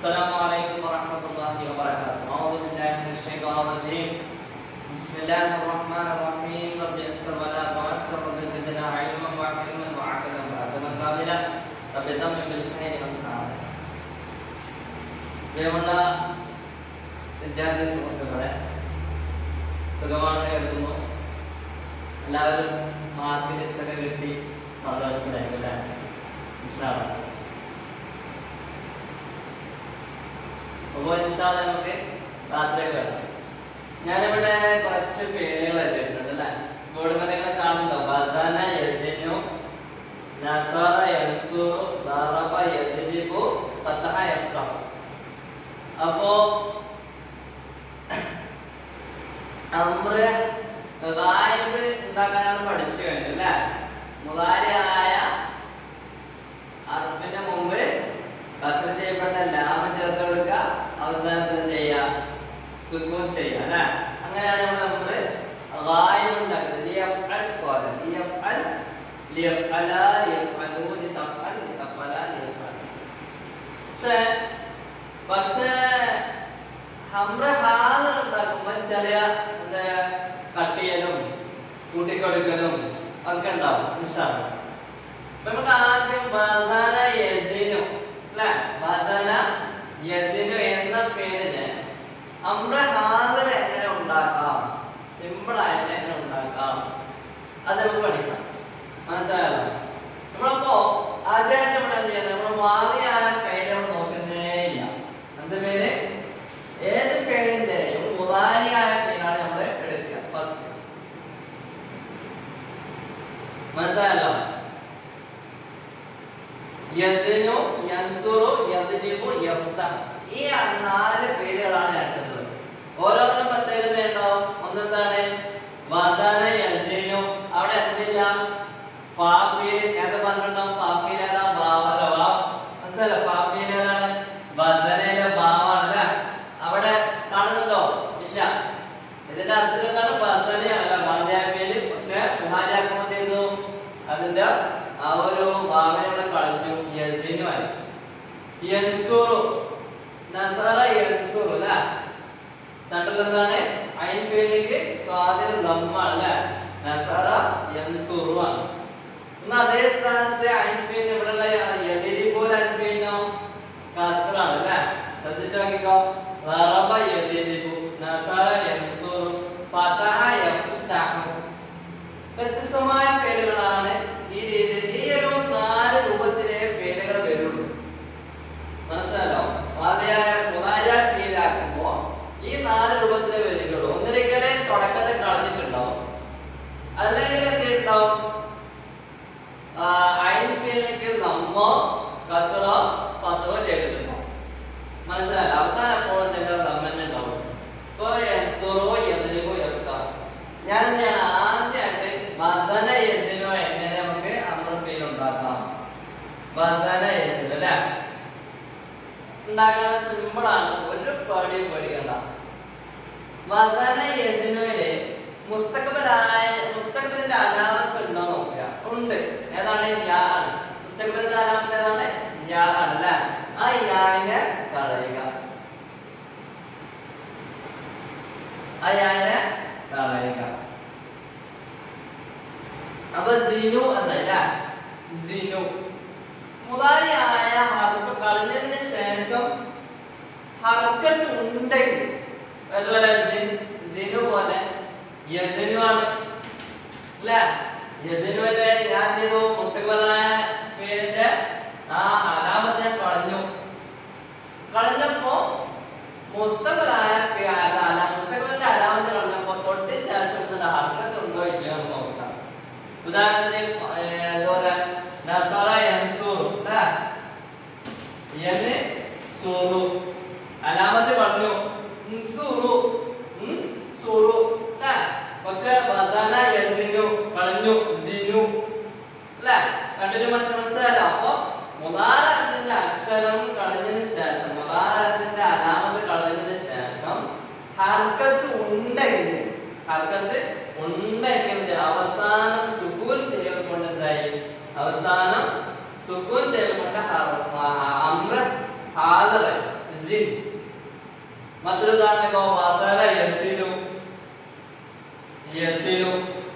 السلام عليكم ورحمة الله وبركاته أعوذ بالله من الشيطان الرجيم بسم الله الرحمن الرحيم رب يسر ولا تعسر رب زدنا علما وعلما وعقلا وعقلا كاملا رب تمم بالخير والسعادة പ്രിയമുള്ള വിദ്യാർത്ഥി സുഹൃത്തുക്കളെ സുഖമാണെന്ന് കരുതുന്നു എല്ലാവരും മാർക്ക് ലിസ്റ്റൊക്കെ കിട്ടി സന്തോഷത്തിലായിരിക്കും അല്ലേ ഇൻഷാല്ലാ. അപ്പോൾ ഇൻഷാല്ല നമുക്ക് ക്ലാസ്സിലേക്ക് വരാം ഞാനിവിടെ കുറച്ച് പേരുകൾ എഴുതി വെച്ചിട്ടുണ്ട് അല്ലേ ബോർഡ് മലകൾ കാണുന്നുണ്ടോ ബസാന യസിനു നസറ യൻസുറു ദറബ യദ്രിബു ഫതഹ യഫ്തഹു അപ്പോ അമ്ര ഗായിബ് ഉണ്ടാക്കാനാണ് പഠിച്ചു കഴിഞ്ഞു അല്ലേ മുതാരിയായ അർഫിന്റെ മുമ്പ് കസർ ചെയ്യപ്പെട്ട ലാമ ചേർത്ത് കൊടുക്കുക അവസാനത്തിൽ എന്ത് ചെയ്യുക സുക്കൂൻ ചെയ്യുക അല്ലേ അങ്ങനെയാണ് നമ്മൾ നമ്മള് ഗായിബ് ഉണ്ടാക്കുന്നത് ലിയഫ്അൽ ഖാല ലിയഫ്അൽ ലിയഫ്അല ലിയഫ്അലു ലിതഫ്അൽ ലിതഫ്അല ലിയഫ്അൽ പക്ഷേ പക്ഷേ ഹംറ ഹാല് ഉണ്ടാക്കുമ്പോ ചില എന്താ കട്ട് ചെയ്യലും കൂട്ടിക്കൊടുക്കലും ഒക്കെ ഉണ്ടാവും ഇൻഷാല്ലാ അപ്പൊ നമുക്ക് ആദ്യം ബസാന യസിനു അല്ലേ ബസാന യസിനു എന്ന പേരിന് അമ്ര ഹാദർ എങ്ങനെ ഉണ്ടാക്കാം സിമ്പിൾ ആയിട്ട് എങ്ങനെ ഉണ്ടാക്കാം അത് നമുക്ക് പഠിക്കാം മനസ്സിലായല്ലോ നമ്മളപ്പോ ആദ്യമായിട്ട് നമ്മൾ എന്ത് ചെയ്യണം നമ്മൾ വാങ്ങിയായ ഫെയിൽ നമ്മൾ നോക്കുന്നേ ഇല്ല എന്ത് പേര് ഏത് ഫെയിലിന്റെയും മുതാരിയായ ഫെയിലാണ് നമ്മൾ എടുക്കുക ഫസ്റ്റ് മനസ്സിലായല്ലോ യസിനു യൻസുറു യദ്രിബു യഫ്തഹ് ഈ നാല് പേരുകളാണ് ഞാൻ എടുത്തത് ഓരോന്നിനും പ്രത്യേകത ഉണ്ടാവും ഒന്നെന്താണ് വസന യസിനു അവിടെ എന്തില്ല ഫാഫീൽ നേരത്തെ പറഞ്ഞിട്ടുണ്ടാവും ഫാഫീൽ ഏതാ ബാവല്ല വാഫ് മനസ്സിലല്ലോ ഫാഫീൽ ഏതാണ് വസനയിലെ ബാവാണ് അല്ലേ അവിടെ കാണുന്നുണ്ടോ ഇല്ല ഇതിന്റെ അസുഖം എന്താണ് വസനയാണ് മാതിയാക്കിയത് പക്ഷെ മുഹാരിയാക്കുമ്പോൾ എന്ത് ചെയ്തു അതിന്റെ ആ ഒരു ഭാവനയുടെ കളഞ്ഞു യസിനുമായി യൻസുറു നസറ യൻസുറു അല്ലേ സെൻട്രൽ എന്താണ് ഐൻ ഫീലിക്ക് സ്വാധീനം ദമ്മാണ് അല്ലേ നസറ യൻസുറു ആണ് എന്നാ അതേ സ്ഥാനത്ത് ഐൻ ഫീലിന് ഇവിടെയുള്ള യതിരി പോലെ ഐൻ ഫീലിനോ കസറാണ് അല്ലേ ശ്രദ്ധിച്ചു നോക്കിക്കോ ററബ യതിരിബു നസറ യൻസുറു ഫതഹ യഫ്തഹു വ്യത്യസ്തമായ പേരുകളാണ് ഈ രീതിയിൽ ഈ ഒരു നാല് രൂപത്തിലെ പേരുകൾ വരുള്ളൂ മനസ്സിലല്ലോ മുതാരിയായ മുതാരിയ ഫീലാക്കുമ്പോ ഈ നാല് രൂപത്തിലെ വരികളുള്ളൂ ഒന്നിരിക്കലെ തുടക്കത്തെ കളഞ്ഞിട്ടുണ്ടാവും അല്ലെങ്കിൽ എന്തിട്ടുണ്ടാവും ഐൻ ഫീലിലേക്ക് നമ്മോ കസറോ പത്തോ ചെയ്തിട്ടുണ്ടാവും മനസ്സിലായല്ലോ അവസാനം അപ്പോൾ എന്തെങ്കിലും കമ്മന്റ് ഉണ്ടാവും ഇപ്പൊ എൻസുറോ എതിരിക്കോ എഫ്താ ഞാൻ എന്താണ് ആദ്യമായിട്ട് വസന യസിനോ എങ്ങനെ നമുക്ക് അമർ ഫീൽ ഉണ്ടാക്കാം വസന യസിനോ അല്ലേ ഉണ്ടാക്കാൻ സിമ്പിൾ ആണ് ഒരു പേടിയും പേടിക്കണ്ട വസന യസിനോയില് മുസ്തഖബലായ മുസ്തഖബലിന്റെ അലാമത്ത് ഉണ്ടോ നോക്കുക ഉണ്ട് ഏതാണ് യാ ആണ് മുസ്തഖബലിന്റെ അലാമത്ത് ഏതാണ് യാ ആണ് അല്ലേ ആ യാനെ കളയുക ആ യാനെ കളയുക അപ്പൊ സിനു എന്നല്ല സിനു മുതാരിയായ ഹർഫ് കളഞ്ഞതിന് ശേഷം ഹർക്കത്ത് ഉണ്ടെങ്കിൽ അതുപോലെ സിൻ- സിനു പോലെ യസിനു ആണ് അല്ലേ യസിനുവിന്റെ ഞാൻ എന്ത് ചെയ്തു പുസ്തകപരമായ പേരിന്റെ ആ അലാമത്ത് ഞാൻ കളഞ്ഞു കളഞ്ഞപ്പോ മുസ്തഖലായ അല മുസ്തഖലിന്റെ അലാമത്ത് കളഞ്ഞപ്പോ തൊട്ട് ശേഷം ഇതിന്റെ ഹർക്കത്ത് ഉണ്ടോ ഇല്ലയോ എന്ന് നോക്കാം ഉദാഹരണത്തിന് ഫ- ഏർ എന്താ പറയാ നസറ യൻസുർ അല്ലേ യന് സുറു അലാമത്ത് പറഞ്ഞു ഇൻസുറു ഉം, സുറു അല്ലേ പക്ഷെ വസന യസിനു കളഞ്ഞു സിനു അല്ലേ കണ്ടിട്ട് മറ്റു മനസ്സിലായല്ലോ അപ്പൊ മുതാരത്തിന്റെ അക്ഷരം കളഞ്ഞതിന് ശേഷം മുതാരത്തിന്റെ അലാമത്ത് കളഞ്ഞതിന് ശേഷം ഹർക്കത്ത് ഉണ്ടെങ്കിൽ ഹർക്കത്ത് ഉണ്ടെങ്കിൽ അവസാനം സുക്കൂൻ ചെയ്യൽക്കൊണ്ട് എന്തായി അവസാനം സുക്കൂൻ ചെയ്യൽക്കൊണ്ട് അമ്ര ഹാദറായി സിൻ മറ്റൊരു ഉദാഹരണം വസല യസിലു യസിലു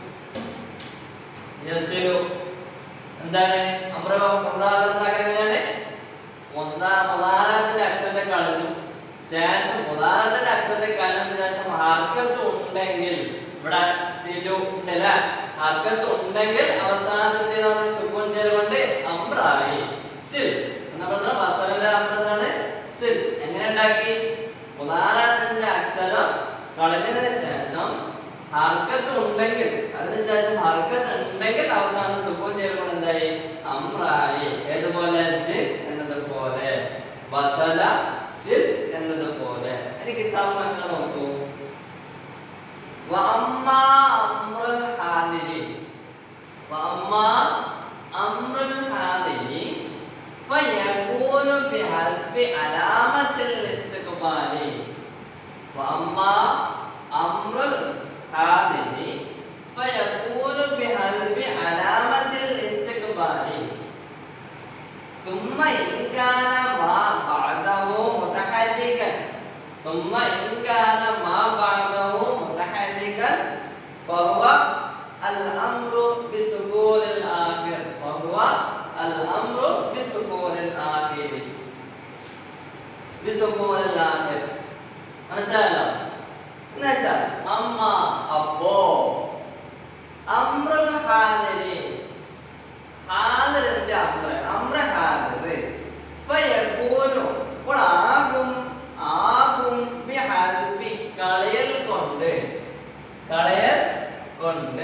യസിലു എന്താണ് നമ്മുടെ എങ്ങനെയാണ് പ്രധാനത്തിന്റെ അക്ഷരത്തെ കളഞ്ഞു ശേഷം പ്രധാനത്തിന്റെ അക്ഷരത്തെ കളഞ്ഞതിന് ശേഷം ഹർക്കത്ത് ഉണ്ടെങ്കിൽ ഇവിടെ സിലു ഉണ്ടല്ല ഹർക്കത്ത് ഉണ്ടെങ്കിൽ അവസാനത്തിന്റെ സുഖം ചേരുകൊണ്ട് അമ്രായി സിൽ എന്നാ പറഞ്ഞാൽ വസലിന്റെ അമ്പതാണ് സിൽ എങ്ങനെ ഉണ്ടാക്കി പ്രധാനത്തിന്റെ അക്ഷരം കളഞ്ഞതിന് ശേഷം ഹർക്കത്ത് ഉണ്ടെങ്കിൽ അതിനുശേഷം ഹർക്കത്ത് ഉണ്ടെങ്കിൽ അവസാനം സുഖം ചേരുമ്പോൾ എന്തായി അമ്രായി ഏതുപോലെ സിൽ എന്നതുപോലെ വസല സിൽ എന്നതുപോലെ എനിക്ക് കിതാബ് നിങ്ങൾ നോക്കൂ وأما أمر الحاضر وأما أمر الحاضر فيكون بحذف علامة الاستقبال وأما أمر الحاضر فيكون بحذف علامة الاستقبال ثم إن كان ما بعده متحركا ثم إن كان ما بعده متحركا فهو الأمر بسكون الآخر وهو الأمر بسكون الآخر بسكون الآخر മനസ്സിലായല്ലോ എന്നുവെച്ചാൽ അമ്മ അപ്പോ അമ്രുൽ ഹാദിരി ഹാദിറിന്റെ അമ്ര അമ്ര ഹാദിറ് ഫയകൂനു അപ്പോൾ ആകും ആകും ബിഹൽഫി കളയൽ കൊണ്ട് കളയൽ കൊണ്ട്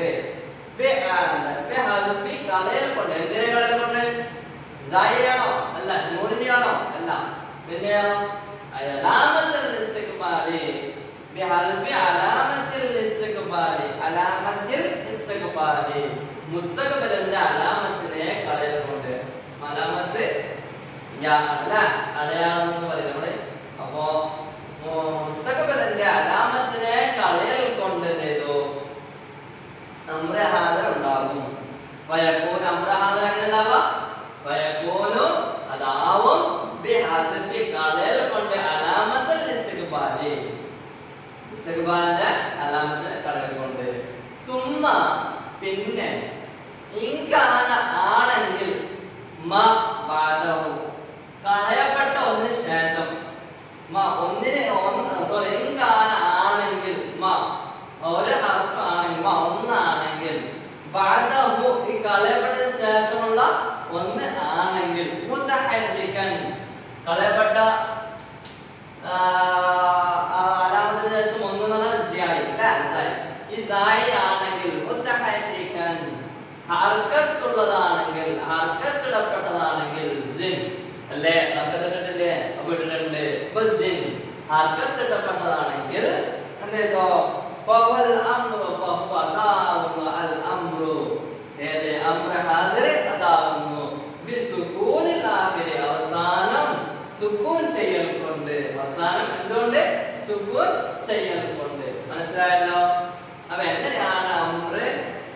ബിഹൽഫി കളയൽ കൊണ്ട് എന്തിനെ കളയൽ കൊണ്ട് സൈയാണോ അല്ല നൂറിനെയാണോ അല്ല പിന്നെയോ അലാമത്തുൽ ഇസ്തിഖ്ബാലി ബിഹൽഫി അലാമത്തുൽ ഇസ്തിഖ്ബാലി അലാമത്തുൽ ഇസ്തിഖ്ബാലി മുസ്തഖബലിന്റെ അലാമത്തിനെ കളയൽ കൊണ്ട് അലാമത്ത് യാ അല്ല അടയാളം എന്ന് പറയും നമ്മള് അപ്പോ മുസ്തഖബലിന്റെ അലാമത്തിനെ കളയൽ കൊണ്ട് എന്ത് ചെയ്തു അമ്രഹാദർ ഉണ്ടാകും ഫയക്കൂൻ അമ്രഹാദർ എങ്ങനെ ഉണ്ടാവുക ഫയക്കൂനു അതാവും ബിഹദ്ഫി കളയൽ കൊണ്ട് അലാമത്തുൽ ഇസ്തിഖ്ബാലി ഇസ്തിഖ്ബാലിന്റെ അലാമത്തിനെ കളയൽ കൊണ്ട് തുമ്മ പിന്നെ ഇൻകാന ആണെങ്കിൽ മ ബാദഹു കളയപ്പെട്ട ഒന്നിന് ശേഷം മ ഒന്നിന് ഒന്ന് സോറി ഇൻകാന ആണെങ്കിൽ മ ഒരു ഹർഫ് ആണെങ്കിൽ മ ഒന്നാണെങ്കിൽ ബാദഹു ഈ കളയപ്പെട്ടതിന് ശേഷമുള്ള ഒന്ന് ആണെങ്കിൽ മുത്തഹരിക്കൻ കളയപ്പെട്ട ആ, ആ, അലാമത്തിന് ശേഷം ഒന്ന് എന്ന് പറഞ്ഞാൽ സിയായി അല്ലേ? സായി. ഈ സായി ആണെങ്കിൽ മുത്തഹരിക്കൻ ഹർക്കത്തുള്ളതാണെങ്കിൽ ഹർക്കത്തിടപ്പെട്ടതാണെങ്കിൽ സിൻ അല്ലേ ഹർക്കത്തിട്ടില്ലേ അപ്പൊ ഇട്ടിട്ടുണ്ട് ഇപ്പൊ സിൻ ഹർക്കത്തിടപ്പെട്ടതാണെങ്കിൽ എന്ത് ചെയ്തോ ഫവൽ അംറു ഫഹുവ അതാവുന്നു അൽ അംറു ഏത് അംറ ഹാദിർ അതാവുന്നു ബിസുകൂനിൽ ആഖിരി അവസാനം സുക്കൂൻ ചെയ്യൽ കൊണ്ട് അവസാനം എന്തുകൊണ്ട് സുക്കൂൻ ചെയ്യൽ കൊണ്ട് മനസ്സിലായല്ലോ അപ്പൊ എങ്ങനെയാണ് അമ്ര്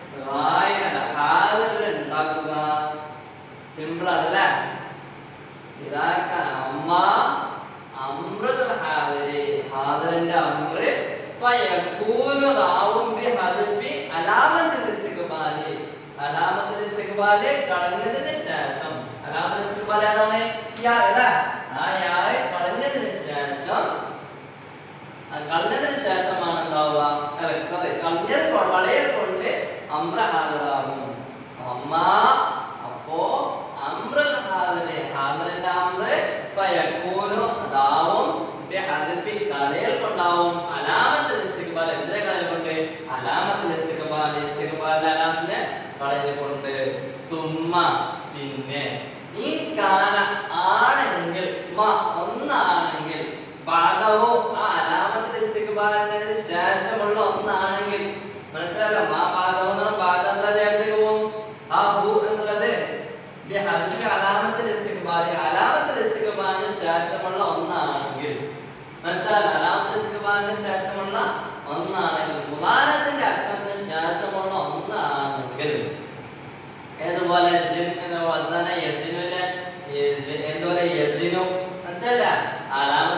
ഹാദിർ ഉണ്ടാക്കുക സിമ്പിൾ ആണല്ലേ ഇതാക്കാൻ അമ്മ അമ്രുൽ ഹാദിരി ഹാദിറിന്റെ അമ്ര് ഫയകൂനു ദാവും ബി ഹദ്ഫി അലാമത്തുൽ ഇസ്തിഖ്ബാലി അലാമത്തുൽ ഇസ്തിഖ്ബാലി കളഞ്ഞതിന് ശേഷം അലാമത്തുൽ ഇസ്തിഖ്ബാലി ഏതാണ് യാ അല്ലേ ആ യാ കളഞ്ഞതിന് ശേഷം അത് കളഞ്ഞതിന് ശേഷമാണ് എന്താവുക സോറി കളഞ്ഞത് കൊ- കളയൽ കൊണ്ട് അമ്ര ഹാജരാകും അമ്മ അപ്പോ അമ്രൽ ഹാജരെ ഹാജറിന്റെ അമ്ര ഫയക്കൂനു അതാവും ബിഹദ്ഫി കളയൽ കൊണ്ടാവും അലാമത്തുൽ ഇസ്തിഖ്ബാൽ എന്തിനെ കളയൽ കൊണ്ട് അലാമത്തുൽ ഇസ്തിഖ്ബാൽ ഇസ്തിഖ്ബാലിന്റെ അലാമത്തിനെ കളയൽ കൊണ്ട് തുമ്മ പിന്നെ ഈ കാന ആണെങ്കിൽ മ ഒന്നാണെങ്കിൽ ബാധവോ ആ അലാമത്തിൽ ഇസ്തിഖ്ബാലിന് ശേഷമുള്ള ഒന്നാണെങ്കിൽ മനസ്സിലായല്ലോ മാ ബാധവോ എന്നുള്ള ബാധ എന്നുള്ളത് എവിടേക്ക് പോകും ആ ഹു എന്നുള്ളത് ബിഹദ്ഫി അലാമത്തിൽ ഇസ്തിഖ്ബാലി അലാമത്തിൽ ഇസ്തിഖ്ബാലിന് ശേഷമുള്ള ഒന്നാണെങ്കിൽ മനസ്സിലായല്ലോ അലാമത്തിൽ ഇസ്തിഖ്ബാലിന് ശേഷമുള്ള ഒന്നാണെങ്കിൽ മുലാനത്തിന്റെ അക്ഷരത്തിന് ശേഷമുള്ള ഒന്നാണെങ്കിൽ ഏതുപോലെ ജിൻ എന്ന വസന യസിനുവിനെ യസി- എന്തുപോലെ യസിനു മനസ്സിലായില്ല അലാമ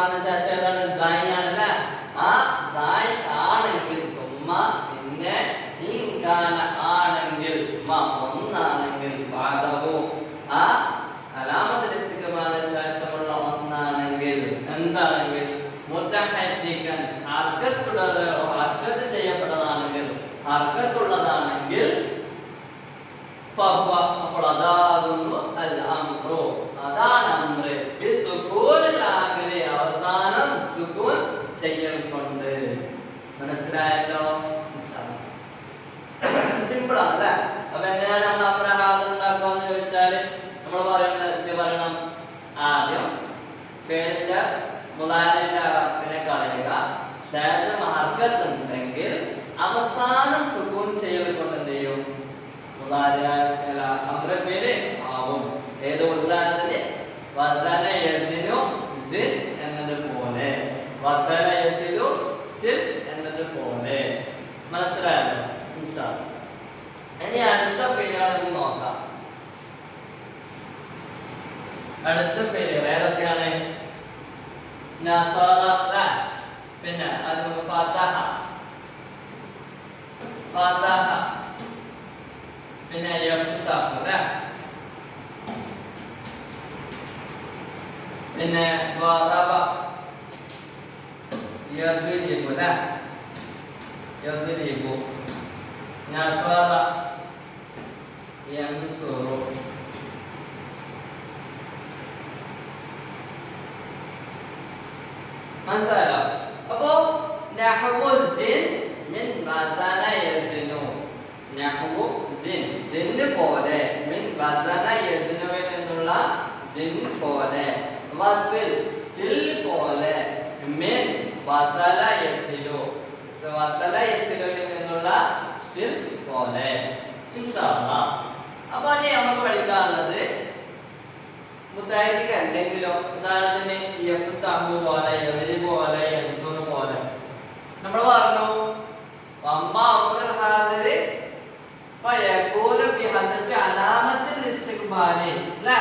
ഇസ്തിഖ്മാന ശേഷം ഏതാണ് സായി ആണ് അല്ലേ ആ സായി ആണെങ്കിൽ ഉമ്മ പിന്നെ ഇൻകാന ആണെങ്കിൽ ഉമ്മ ഒന്നാണെങ്കിൽ ബാധവു ആ അലാമത്തിൽ ഇസ്തിഖ്മാന ശേഷമുള്ള ഒന്നാണെങ്കിൽ എന്താണെങ്കിൽ മുത്തഹരിക്കൻ ഹർക്കത്തുള്ളത് ഹർക്കത്ത് ചെയ്യപ്പെട്ടതാണെങ്കിൽ ഹർക്കത്തുള്ളതാണെങ്കിൽ ഫഹ്വ അപ്പോൾ അതാകുന്നു അൽ അംറു അതാണ് അംറ് ബിസുകൂനിൽ ആഖിരി അവസാനം സുകൂൻ ചെയ്യൽ കൊണ്ട് മനസ്സിലായല്ലോ സിമ്പിൾ ആണ് അല്ലേ അപ്പൊ എങ്ങനെയാണ് നമ്മൾ അപ്രഹാദം ഉണ്ടാക്കുക എന്ന് ചോദിച്ചാൽ നമ്മൾ പറയുന്നത് എന്ത് പറയണം ആദ്യം ഫേലിന്റെ മുലാലിന്റെ അർഫിനെ കളയുക ശേഷം ഹർക്കത്ത് ഉണ്ടെങ്കിൽ അവസാനം സുകൂൻ ചെയ്യൽ കൊണ്ട് എന്ത് ചെയ്യും അമ്രഫേല് ആവും ഏത് ഉദാഹരണത്തിന് വസന യസിനു സിൻ എന്നത് പോലെ വസന യസിനു സിൻ എന്നത് പോലെ മനസ്സിലായല്ലോ ഇൻഷാ അല്ലാ. ഇനി അടുത്ത ഫെയിലുകൾ നമുക്ക് നോക്കാം അടുത്ത ഫെയിലുകൾ ഏതൊക്കെയാണ് നസറ ല. പിന്നെ അത് ഫതഹ ഫതഹ പിന്നെ യഫ്തഹു അല്ലേ പിന്നെ വറബ യദ്രിബു അല്ലേ യദ്രിബു നസറ യൻസുറു മനസ്സിലായോ അപ്പോ നഹ്വു സിൻ മിൻ വസന യസിനു നഹ്വു സിൻ സിന് പോലെ മിൻ വസന യസിനുവിൽ നിന്നുള്ള സിൻ പോലെ വസിൽ സിൽ പോലെ മിൻ വസല യസിലു വസല യസിലുവിൽ നിന്നുള്ള സിൽ പോലെ ഇൻഷാ അല്ലാഹ് അപ്പൊ ഇനി നമുക്ക് പഠിക്കാനുള്ളത് മുത്തായിരിക്ക അല്ലെങ്കിലോ ഉദാഹരണത്തിന് യഫ്തഹു പോലെ യദ്രിബു പോലെ യൻസുറു പോലെ നമ്മൾ പറഞ്ഞു വമ്മ അമ്രുൽ ഹാദിര് ഫയകൂനു ബിഹദ്ഫി അലാമത്തിൽ ഇസ്തിഖ്ബാലി അല്ലേ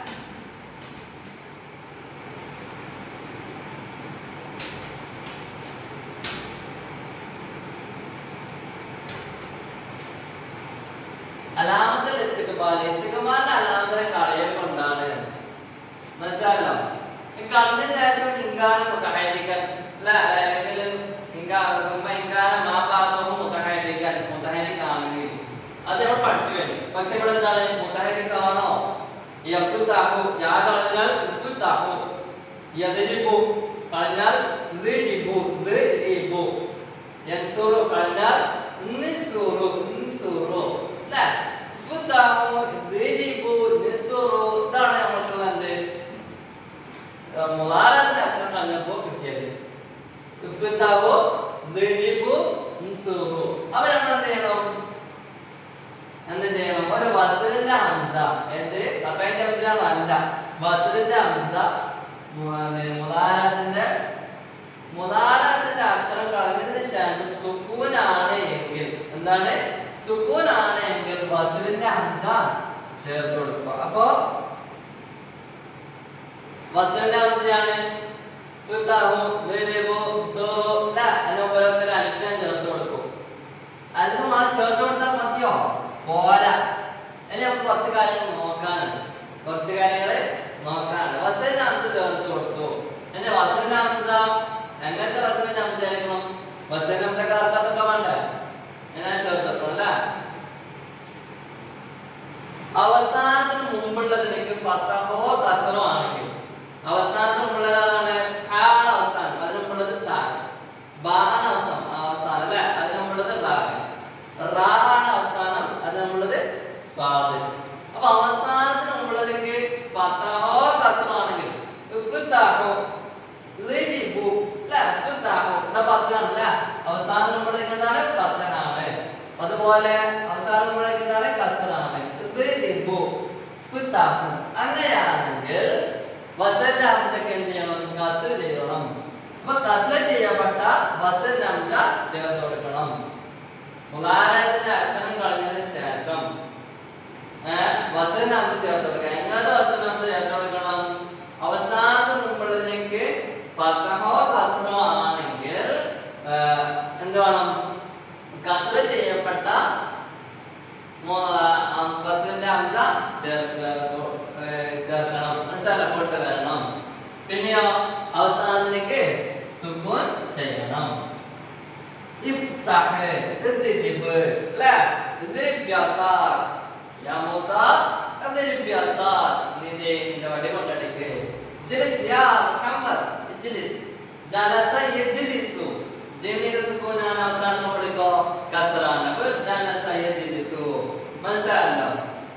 അലാമത്തിൽ ഇസ്തിഖ്ബാലി ഇസ്തിഖ്ബാലിന്റെ അലാമത്തിനെ കളയൽ കൊണ്ടാണ് മനസ്സിലായല്ലോ ഈ കളഞ്ഞതിന് ശേഷം ഇങ്കാനം മുത്തഹരിക്കൻ അല്ലേ അല്ലെങ്കിൽ ഇങ്കാ മുമ്പ് ഇങ്കാനം മാപ്പാകവും മുത്തഹരിക്കൻ മുത്തഹരിക്കാണെങ്കിൽ അത് നമ്മൾ പഠിച്ചു കഴിഞ്ഞു പക്ഷെ ഇവിടെ എന്താണ് മുത്തഹരിക്കാണോ യഫ്താഹു യാ കളഞ്ഞാൽ ഇഫ്താഹു യദ്രിബു കളഞ്ഞാൽ ദിരിബു ദിരിബു യൻസുറു കളഞ്ഞാൽ നിസുറു നിസുറു അല്ലേ ഇഫ്താഹു ദിരിബു നിസുറു ഇതാണ് നമ്മൾക്കുള്ള എന്ത് മുലാരത്തിന്റെ അക്ഷരം കളഞ്ഞപ്പോ കിട്ടിയത് ഇഫ്താഹു ദിരിബു നിസുറു അവ നമ്മൾ എന്ത് ചെയ്യണം എന്ത് ചെയ്യണം ഒരു വസലിന്റെ ഹംസ എന്ത് കപ്പേന്റെ ഹംസ അല്ല വസലിന്റെ ഹംസ മുതാരത്തിന്റെ മുതാരത്തിന്റെ അക്ഷരം കളഞ്ഞതിന് ശേഷം സുക്കൂനാണ് എങ്കിൽ എന്താണ് സുക്കൂനാണ് എങ്കിൽ വസലിന്റെ ഹംസ ചേർത്ത് കൊടുക്കുക അപ്പോ വസലിന്റെ ഹംസയാണ് ഫിത്താഹു ദിരിബു സൂറു ല അതിനൊപ്പം അലിഫിനെ ചേർത്ത് കൊടുക്കും അലിഫ് മാത്രം ചേർത്ത് കൊടുത്താൽ മതിയോ പോരാ ഇനി നമുക്ക് കുറച്ച് കാര്യങ്ങൾ നോക്കാനുണ്ട് കുറച്ച് കാര്യങ്ങൾ നോക്കാനുണ്ട് വസലിന്റെ അംശം ചേർത്ത് കൊടുത്തു എന്നെ വസലിന്റെ അംശം എങ്ങനത്തെ വസലിന്റെ അംശം ആയിരിക്കണം വസലിന്റെ അംശമൊക്കെ അർത്ഥത്തൊക്കെ വേണ്ടേ ഞാൻ ചേർത്ത് കൊടുക്കണം അല്ലേ അവസാനത്തിന് മുമ്പുള്ളതിലേക്ക് ഫത്തഹോ കസറോ ആണെങ്കിൽ അവസാനത്തിന് മുമ്പുള്ളതാണ് ആണ് അവസാനം അതിന് മുമ്പുള്ളത് താഴെ ബാണ് അവസാനം അവസാനം അല്ലേ അതിന് മുമ്പുള്ളത് ബാഗ് റാ ആണ് അവസാനം അത് നമ്മളുടെ സ്വാദ് അപ്പൊ അവസാനത്തിന് മുമ്പുള്ളതിലേക്ക് ഫതഹോ കസറോ ആണെങ്കിൽ ഇഫ്താഹോ ലിബു ല ഇഫ്താഹോ ഇവിടെ ഫത്ഹാണ് ല്ലേ അവസാനത്തിന് മുമ്പുള്ളതിലേക്ക് എന്താണ് ഫത്ഹാണ് അതുപോലെ അവസാനം മുമ്പുള്ളതിലേക്ക് എന്താണ് കസറാണ് ലിബു ഇഫ്താഹോ അങ്ങനെയാണെങ്കിൽ വസൽ ഹംസക്ക് എന്ത് ചെയ്യണം കസർ ചെയ്യണം അപ്പൊ കസർ ചെയ്യപ്പെട്ട വസൽ ഹംസ ചേർത്ത് കൊടുക്കണം മുലാലയത്തിന്റെ അക്ഷരം കളഞ്ഞതിന് ശേഷം വസനാംശം ചേർത്ത് കൊടുക്കണം എങ്ങനത്തെ വസനാംശം ചേർത്ത് കൊടുക്കണം അവസാനത്തിന് മുമ്പുള്ളതിലേക്ക് ഫതഹോ കസ്റോ ആണെങ്കിൽ ആ, എന്ത് വേണം കസ്റ ചെയ്യപ്പെട്ട ഫസ്ലിന്റെ ഹംസ ചേർക്ക ഏ, ചേർക്കണം മനസ്സിലായ കൊണ്ട് വരണം പിന്നെയോ അവസാനത്തിലേക്ക് സുക്കൂൻ ചെയ്യണം ഇഫ്തഹ് ഇദ്രിബ് لا ഇദ്രിബ് ബിയസാർ യാ മൂസ ഇദ്രിബ് ബിയസാർ നീ ദേ നിന്റെ വടി കൊണ്ടടിക്ക് ജിലിസ് യാ മുഹമ്മദ് ഇജ്ലിസ് ജലസ യജ്ലിസു ജിമിന്റെ സുക്കൂനാണ് അവസാനം കൊടുക്കോ കസറാണ് അപ്പോൾ ജലസ യജ്ലിസു മനസ്സിലായല്ലോ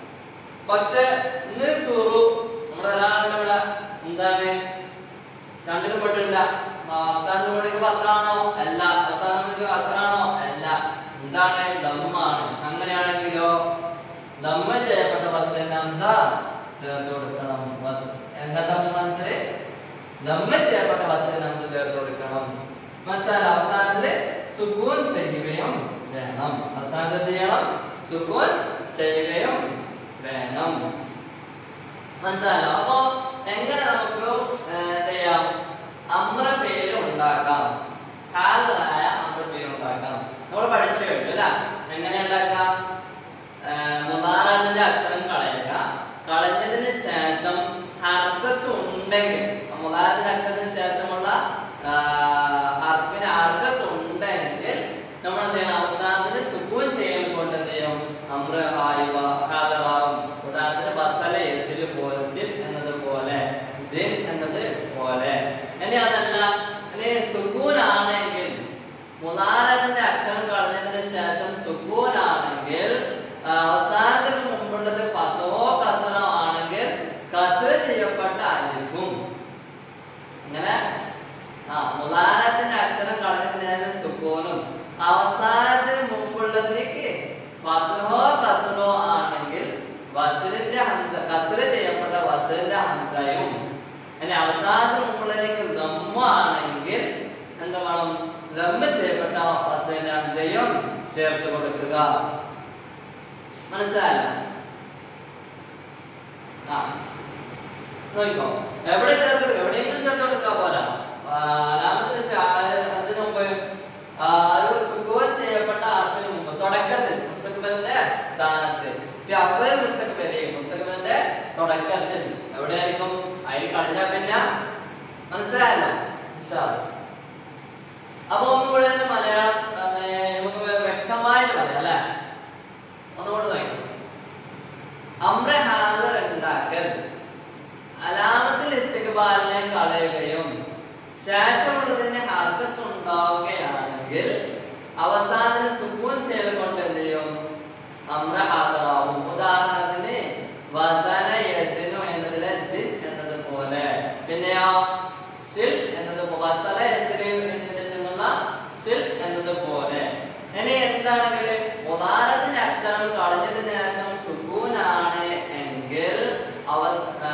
പക്ഷെ നിസുറു നമ്മുടെ ഒരാളുടെ ഇവിടെ എന്താണ് രണ്ടിനും പെട്ടില്ല അവസാനം കൂടി പത്രാണോ അല്ല അവസാനം കൂടി അസറാണോ അല്ല എന്താണ് ദമ്മാണ് അങ്ങനെയാണെങ്കിലോ ദമ്മ ചെയ്യപ്പെട്ട വസ്തുവിന്റെ അംസ ചേർത്ത് കൊടുക്കണം വസ് എങ്ങനത്തെ മനസ്സില് ദമ്മ ചെയ്യപ്പെട്ട വസ്തുവിന്റെ അംസ ചേർത്ത് കൊടുക്കണം മനസ്സിലായ അവസാനത്തില് സുക്കൂൻ ചെയ്യുകയും വേണം അവസാനത്തിൽ എന്ത് ചെയ്യണം സുക്കൂൻ ചെയ്യുകയും വേണം മനസ്സിലായല്ലോ അപ്പോ എങ്ങനെ നമുക്ക് ഏർ, എന്ത് ചെയ്യാം അമ്ര പേര് ഉണ്ടാക്കാം ഹാലറായ അമ്ര പേര് ഉണ്ടാക്കാം നമ്മൾ പഠിച്ചു കഴിഞ്ഞു അല്ല എങ്ങനെ ഉണ്ടാക്കാം മുതാറാത്തിന്റെ അക്ഷരം കളയുക കളഞ്ഞതിന് ശേഷം ഹർക്കത്ത് ഉണ്ടെങ്കിൽ മുതാറത്തിന്റെ അക്ഷരത്തിന് ശേഷമുള്ള ആ, ഹർഫിന് ഹർക്കത്ത് ഉണ്ടെങ്കിൽ നമ്മൾ എന്ത് ചെയ്യണം അവസാനത്തിൽ സുക്കൂൻ ചെയ്യാൻ കൊണ്ട് എന്ത് ചെയ്യും അമ്ര ഹായിവ ഹാലറാവും ഉദാഹരണത്തിന് ബസല യസിൽ പോലെ സിൽ എന്നത് പോലെ സിൻ എന്നത് പോലെ ഇനി അതല്ല ഇനി സുക്കൂൻ ആണെങ്കിൽ മുനാരത്തിന്റെ അക്ഷരം കളഞ്ഞതിന് ശേഷം സുക്കൂൻ ആണെങ്കിൽ ആ, അവസാനത്തിന് മുമ്പുള്ളത് ഫതോ കസറോ ആണെങ്കിൽ കസർ ചെയ്യപ്പെട്ട അലിഫും അങ്ങനെ ആ മുലാരത്തിന്റെ അക്ഷരം കളഞ്ഞതിന് ശേഷം സുക്കൂനും അവസാനത്തിന് മുമ്പുള്ളതിലേക്ക് ഫതഹോ കസറോ ആണെങ്കിൽ വസലിന്റെ ഹംസ കസറ് ചെയ്യപ്പെട്ട വസലിന്റെ ഹംസയും ഇനി അവസാനത്തിന് മുമ്പുള്ളതിലേക്ക് ദമ്മ ആണെങ്കിൽ എന്താ വേണം ദമ്മ ചെയ്യപ്പെട്ട വസലിന്റെ ഹംസയും ചേർത്ത് കൊടുക്കുക മനസ്സിലായല്ലോ ആ നോക്കിക്കോ എവിടെ ചേർത്ത് എവിടെയെങ്കിലും ചേർത്ത് കൊടുക്കാൻ പോരാ ആ, നാലാമത്തെ ദിവസം ആ- അതിന് മുമ്പ് ആ, ഒരു സുഖവും ചെയ്യപ്പെട്ട ആർപ്പിന് മുമ്പ് തുടക്കത്തിൽ മുസ്തഖബലിന്റെ സ്ഥാനത്ത് ഫി അവ്വൽ മുസ്തഖബലി മുസ്തഖബലിന്റെ തുടക്കത്തിൽ എവിടെയായിരിക്കും അതിൽ കളഞ്ഞാൽ പിന്നെ മനസ്സിലായല്ലോ ഇൻഷാ അല്ലാ. അപ്പൊ ഒന്നും കൂടെ തന്നെ മലയാളം ആ, നമുക്ക് വ്യക്തമായിട്ട് പറയാം അല്ലേ ഒന്നുകൂടെ നോക്കാം അമ്ര ഹാദർ ഉണ്ടാക്കൽ അലാമത്തിൽ ഇസ്തിഖ്ബാലിനെ കളയുകയും ശേഷമുള്ളതിന്റെ ഹർക്കത്ത് ഉണ്ടാവുകയാണെങ്കിൽ അവസാനത്തിന് സുക്കൂൻ ചെയ്ത് കൊണ്ട് എന്ത് ചെയ്യും അമ്ര ഹാദറാവും ഉദാഹരണത്തിന് വസന യസിനു എന്നതിലെ സിൻ എന്നത് പോലെ പിന്നെയോ സിൽ എന്നത് പോ- വസല യസിനു എന്നതിൽ നിന്നുള്ള സിൽ എന്നത് പോലെ ഇനി എന്താണെങ്കിൽ ഉദാഹരണത്തിന്റെ അക്ഷരം കളഞ്ഞതിന് ശേഷം സുക്കൂനാണ് എങ്കിൽ അവസ ആ,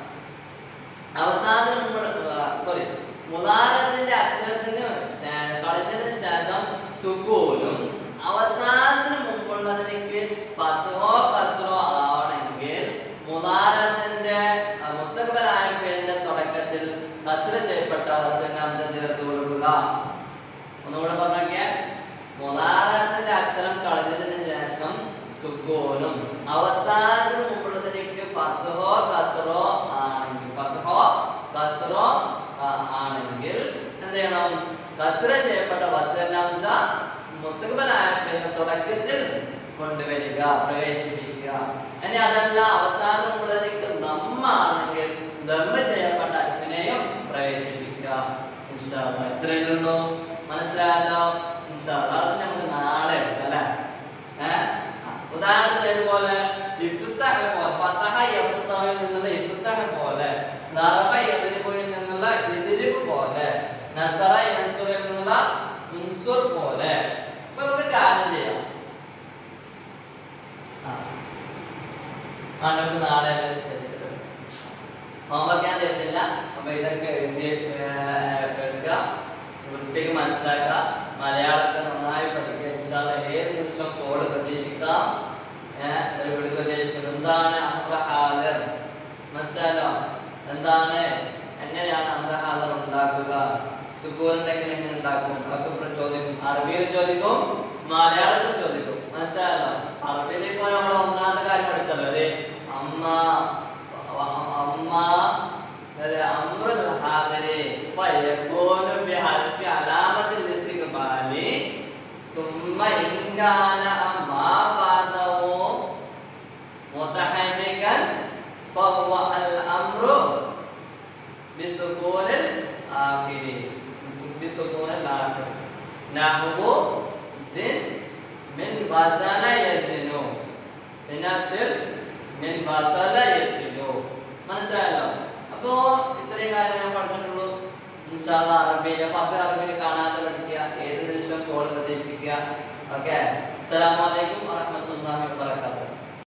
അവസാനം സോറി മുതാരത്തിന്റെ അക്ഷരത്തിന് ശേ- കളഞ്ഞതിന് ശേഷം സുക്കൂനും അവസാനത്തിന് മുമ്പുള്ളതിലേക്ക് ഫത്ഹോ കസ്റോ ആവണമെങ്കിൽ മുതാരത്തിന്റെ മുസ്തഖബലായ പേരിന്റെ തുടക്കത്തിൽ കസ്ര ചെയ്യപ്പെട്ട വസനാന്തം ചേർത്ത് കൊടുക്കുക ഒന്നുകൂടെ പറഞ്ഞൊക്കെ മുതാരത്തിന്റെ അക്ഷരം കളഞ്ഞതിന് ശേഷം സുക്കൂനും അവസാനത്തിന് മുമ്പുള്ളതിലേക്ക് ഫത്ഹോ കസ്റോ ആണെങ്കിൽ ഫത്ഹോ കസ്റോ ആ, ആണെങ്കിൽ എന്ത് ചെയ്യണം കസ്ര ചെയ്യപ്പെട്ട വസനംസ മുസ്തഖബലായ പേരിന്റെ തുടക്കത്തിൽ കൊണ്ടുവരിക പ്രവേശിപ്പിക്കുക ഇനി അതല്ല അവസാനം ഉള്ളതിലേക്ക് നമ്മാണെങ്കിൽ ദമ്മ ചെയ്യപ്പെട്ട അൽഫിനെയും പ്രവേശിപ്പിക്കുക ഇൻഷാ അല്ലാ. ഇത്രയേ ഉള്ളൂ മനസ്സിലായല്ലോ ഇൻഷാ അല്ലാ. അത് നമുക്ക് നാളെ എടുക്കാം അല്ലേ ഏഹ്? ആ, ഉദാഹരണത്തിന് ഇതുപോലെ ഇഫ്തഹ പോലെ ഫതഹ യഫ്തഹിൽ നിന്നുള്ള ഇഫ്തഹ പോലെ ദറബ യദ്രിബുയിൽ നിന്നുള്ള ഇദ്രിബ് പോലെ നസറ യൻസുറിൽ നിന്നുള്ള ഇൻസുർ പോലെ അപ്പൊ നമുക്ക് കാര്യം ചെയ്യാം ആ. ആ നമുക്ക് നാളെ ഹോംവർക്ക് ഞാൻ തരുന്നില്ല അപ്പൊ ഇതൊക്കെ എഴുതി ഏർ, എടുക്കുക വൃത്തിക്ക് മനസ്സിലാക്കുക മലയാളമൊക്കെ നന്നായി പഠിക്കുക ഇൻഷാല്ല ഏത് നിമിഷം കോള് പ്രതീക്ഷിക്കാം ഏഹ്, ഒരു വിളി പ്രതീക്ഷിക്കുന്നത് എന്താണ് അമ്രഹാദർ മനസ്സിലായല്ലോ എന്താണ് എങ്ങനെയാണ് അമ്രഹാദർ ഉണ്ടാക്കുക സുക്കൂൻ ഉണ്ടെങ്കിൽ എങ്ങനെ ഉണ്ടാക്കും അതൊക്കെ ഇവിടെ ചോദിക്കും അറബിയിൽ ചോദിക്കും മലയാളത്തിൽ ചോദിക്കും മനസ്സിലായല്ലോ അറബിയിൽ ഇപ്പോൾ നമ്മൾ ഒന്നാമത്തെ കാര്യം എടുത്തല്ലോ അതെ അമ്മ അമ്മ അതെ അമ്രുൽ ഹാദിരി ഫയകൂനു ബിഹൽഫി അലാമത്തിൽ ഇസ്തിഖ്ബാലി ثم إن كان أما بعده متحركا فهو الأمر بسكون الآخر بسكون الآخر نحو زن من وزن يزن بنصر من بصل يصل മനസ്സിലായല്ലോ അപ്പോ ഇത്രയും കാര്യം ഞാൻ പറഞ്ഞിട്ടുള്ളൂ ഇൻഷാല്ല അറബിയിൽ അപ്പൊ അത് അറബിയിൽ കാണാതെ പഠിക്കുക ഏത് നിമിഷം കോൾ പ്രതീക്ഷിക്കുക ഓക്കെ അസ്സലാമലൈക്കും വറഹമത്തുള്ളാഹി വബറകാതുഹു